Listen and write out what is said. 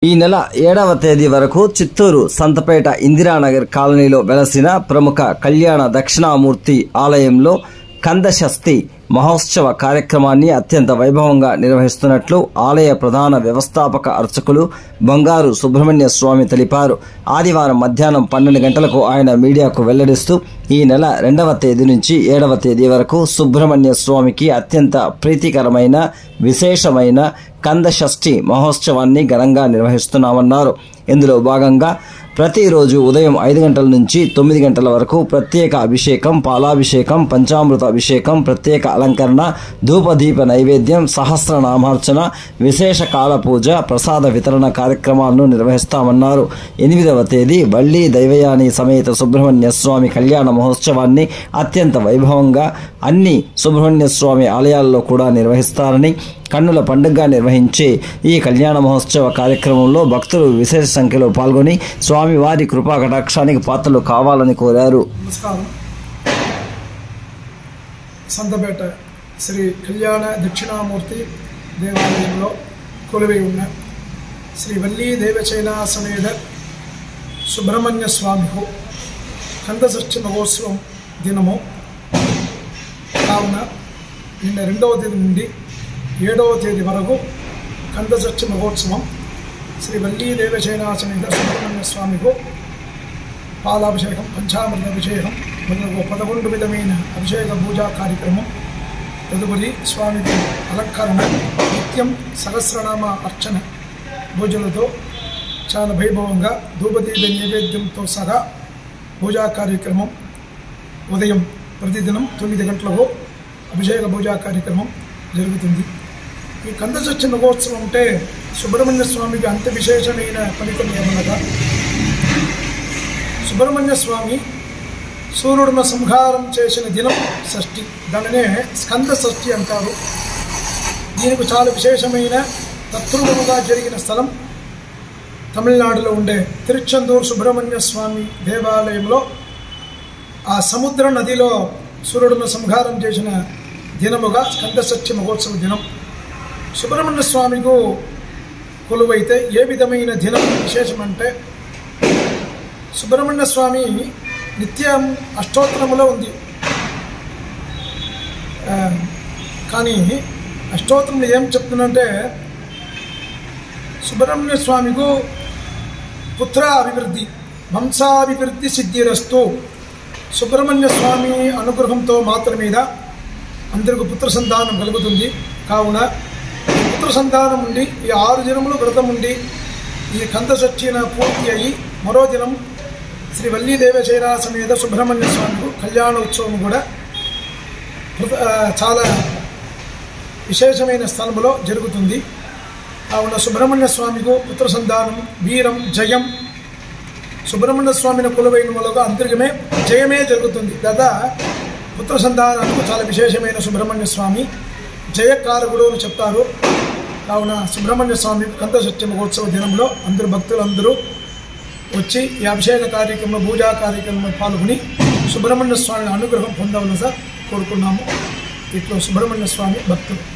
ఈ నెల ఏడవ తేదీ వరకు చిత్తూరు సంతపేట ఇందిరానగర్ కాలనీలో వెలసిన ప్రముఖ కళ్యాణ దక్షిణామూర్తి ఆలయంలో కందశస్తి మహోత్సవ కార్యక్రమాన్ని అత్యంత వైభవంగా నిర్వహిస్తున్నట్లు ఆలయ ప్రధాన వ్యవస్థాపక అర్చకులు బంగారు సుబ్రహ్మణ్య స్వామి తెలిపారు ఆదివారం మధ్యాహ్నం పన్నెండు గంటలకు ఆయన మీడియాకు వెల్లడిస్తూ ఈ నెల రెండవ తేదీ నుంచి ఏడవ తేదీ వరకు సుబ్రహ్మణ్య స్వామికి అత్యంత ప్రీతికరమైన విశేషమైన కందషష్ఠి మహోత్సవాన్ని ఘనంగా నిర్వహిస్తున్నామన్నారు ఇందులో భాగంగా ప్రతిరోజు ఉదయం ఐదు గంటల నుంచి తొమ్మిది గంటల వరకు ప్రత్యేక అభిషేకం పాలాభిషేకం పంచామృత అభిషేకం ప్రత్యేక అలంకరణ ధూపదీప నైవేద్యం సహస్రనామార్చన విశేష కాల పూజ ప్రసాద వితరణ కార్యక్రమాలను నిర్వహిస్తామన్నారు ఎనిమిదవ తేదీ వల్లి దైవయాని సమేత సుబ్రహ్మణ్య స్వామి కళ్యాణ మహోత్సవాన్ని అత్యంత వైభవంగా అన్ని సుబ్రహ్మణ్య స్వామి ఆలయాల్లో కూడా నిర్వహిస్తారని కన్నుల పండుగగా నిర్వహించే ఈ కళ్యాణ మహోత్సవ కార్యక్రమంలో భక్తులు విశేష సంఖ్యలో పాల్గొని స్వామివారి కృపా కటాక్షానికి పాత్రలు కావాలని కోరారు నమస్కారం సంతపేట శ్రీ కళ్యాణ దక్షిణామూర్తి దేవాలయంలో కొలువై ఉన్న శ్రీ వల్లీ దేవచైనా సమేత సుబ్రహ్మణ్య స్వామికు కందషష్ఠి మహోత్సవం దినము కావున నిన్న రెండవ తేదీ నుండి ఏడవ తేదీ వరకు కందషష్ఠి మహోత్సవం శ్రీ వల్లీ దేవచైనా సమేత సుబ్రహ్మణ్య స్వామికు పాలాభిషేకం పంచామృత అభిషేకం మొదలగు పదకొండు విధమైన అభిషేక పూజా కార్యక్రమం తదుపరి స్వామికి అలంకరణ నిత్యం సహస్రనామ అర్చన పూజలతో చాలా వైభవంగా ధూపదీప నైవేద్యంతో సహా పూజా కార్యక్రమం ఉదయం ప్రతిదినం తొమ్మిది గంటలకు అభిషేక పూజా కార్యక్రమం జరుగుతుంది ఈ కందచచ్చి మహోత్సవం అంటే సుబ్రహ్మణ్య స్వామికి అంత విశేషమైన ఫలితం ఏమనగా సుబ్రహ్మణ్య స్వామి సూర్యుడున సంహారం చేసిన దినం షష్ఠి దానినే స్కంద షష్ఠి అంటారు దీనికి చాలా విశేషమైన తత్రువుగా జరిగిన స్థలం తమిళనాడులో ఉండే తిరుచెందూరు సుబ్రహ్మణ్య స్వామి దేవాలయంలో ఆ సముద్ర నదిలో సూర్యుడును సంహారం చేసిన దినముగా స్కందసత్య మహోత్సవ దినం సుబ్రహ్మణ్య స్వామికు కొలువైతే ఏ విధమైన దినం విశేషమంటే సుబ్రహ్మణ్య స్వామి నిత్యం అష్టోత్తరములో ఉంది ఆ, కానీ అష్టోత్తరంలో ఏం చెప్తుందంటే సుబ్రహ్మణ్య స్వామికు పుత్ర అభివృద్ధి వంశాభివృద్ధి సిద్ధిరస్తు సుబ్రహ్మణ్య స్వామి అనుగ్రహంతో మాత్రం మీద అందరికి పుత్ర సంతానం కలుగుతుంది కావున ఈ పుత్ర సంతానం ఉండి ఈ ఆరు దినములు వ్రతం ఉండి ఈ కందసచ్చిన పూర్తి అయ్యి మరో దినం శ్రీ వల్లీ దేవచైనా సమేత సుబ్రహ్మణ్య స్వామికు కళ్యాణ ఉత్సవం కూడా కృత- ఆ, చాలా విశేషమైన స్థలంలో జరుగుతుంది కావున సుబ్రహ్మణ్య స్వామికు పుత్ర సంతానం వీరం జయం సుబ్రహ్మణ్య స్వామిని కొలువైన మూలగా అంతర్గమే జయమే జరుగుతుంది కదా పుత్ర సంతానానికి చాలా విశేషమైన సుబ్రహ్మణ్య స్వామి జయకారకుడు అని చెప్తారు కావున సుబ్రహ్మణ్య స్వామి కంద సత్య మహోత్సవ దినంలో అందరు భక్తులందరూ వచ్చి ఈ అభిషేక కార్యక్రమంలో పూజా కార్యక్రమంలో పాల్గొని సుబ్రహ్మణ్య స్వామి అనుగ్రహం పొందవలసి కోరుకున్నాము ఇట్లో సుబ్రహ్మణ్య స్వామి భక్తులు